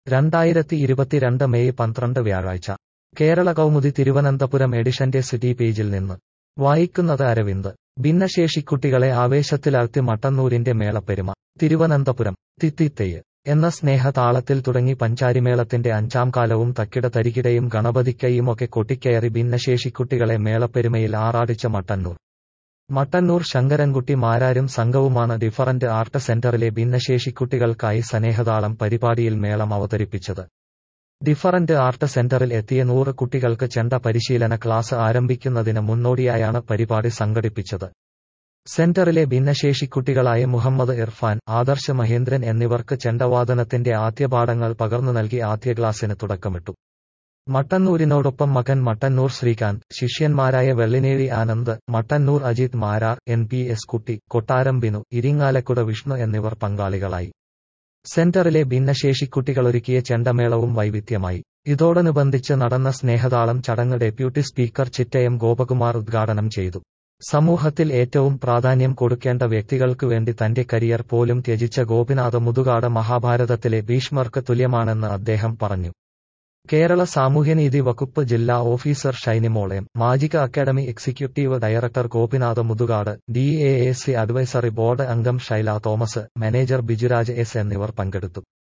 രണ്ടായിരത്തി ഇരുപത്തിരണ്ട് മെയ് പന്ത്രണ്ട് വ്യാഴാഴ്ച കേരള കൗമുദി തിരുവനന്തപുരം എഡിഷന്റെ സിറ്റി പേജിൽ നിന്ന് വായിക്കുന്നത് അരവിന്ദ് ഭിന്നശേഷിക്കുട്ടികളെ ആവേശത്തിലാഴ്ത്തി മട്ടന്നൂരിന്റെ മേളപ്പെരുമ തിരുവനന്തപുരം തിത്തിത്തെയ്യ് എന്ന സ്നേഹതാളത്തിൽ തുടങ്ങി പഞ്ചാരിമേളത്തിന്റെ അഞ്ചാം കാലവും തക്കിട തരികിടയും ഗണപതിക്കയുമൊക്കെ കൊട്ടിക്കയറി ഭിന്നശേഷിക്കുട്ടികളെ മേളപ്പെരുമയിൽ ആറാടിച്ച മട്ടന്നൂർ മട്ടന്നൂർ ശങ്കരൻകുട്ടി മാരാരും സംഘവുമാണ് ഡിഫറന്റ് ആർട്ട് സെന്ററിലെ ഭിന്നശേഷിക്കുട്ടികൾക്കായി സ്നേഹതാളം പരിപാടിയിൽ മേളം അവതരിപ്പിച്ചത് ഡിഫറന്റ് ആർട്ട് സെന്ററിൽ എത്തിയ നൂറ് കുട്ടികൾക്ക് ചെണ്ട പരിശീലന ക്ലാസ് ആരംഭിക്കുന്നതിന് മുന്നോടിയായാണ് പരിപാടി സംഘടിപ്പിച്ചത് സെന്ററിലെ ഭിന്നശേഷിക്കുട്ടികളായ മുഹമ്മദ് ഇർഫാൻ ആദർശ് മഹേന്ദ്രൻ എന്നിവർക്ക് ചെണ്ടവാദനത്തിന്റെ ആദ്യപാഠങ്ങൾ പകർന്നു നൽകി ആദ്യ ക്ലാസ്സിന് തുടക്കമിട്ടു മട്ടന്നൂരിനോടൊപ്പം മകൻ മട്ടന്നൂർ ശ്രീകാന്ത് ശിഷ്യന്മാരായ Vellinezhi Anand Mattannur Ajith Marar N P S Kutty Kottaram Binu Irinjalakuda Vishnu എന്നിവർ പങ്കാളികളായി സെന്ററിലെ ഭിന്നശേഷിക്കുട്ടികളൊരുക്കിയ ചെണ്ടമേളവും വൈവിധ്യമായി ഇതോടനുബന്ധിച്ച് നടന്ന സ്നേഹതാളം ചടങ്ങ് ഡെപ്യൂട്ടി സ്പീക്കർ ചിറ്റയം ഗോപകുമാർ ഉദ്ഘാടനം ചെയ്തു സമൂഹത്തിൽ ഏറ്റവും പ്രാധാന്യം കൊടുക്കേണ്ട വ്യക്തികൾക്കു വേണ്ടി തന്റെ കരിയർ പോലും ത്യജിച്ച ഗോപിനാഥ മുതുകാട് മഹാഭാരതത്തിലെ ഭീഷ്മർക്ക് തുല്യമാണെന്ന് അദ്ദേഹം പറഞ്ഞു കേരള സാമൂഹ്യനീതി വകുപ്പ് ജില്ലാ ഓഫീസർ ഷൈനിമോളയം magic academy executive director Gopinath Muthukad D A A C advisory board അംഗം ഷൈല തോമസ് മാനേജർ ബിജുരാജ് എസ് എന്നിവർ പങ്കെടുത്തു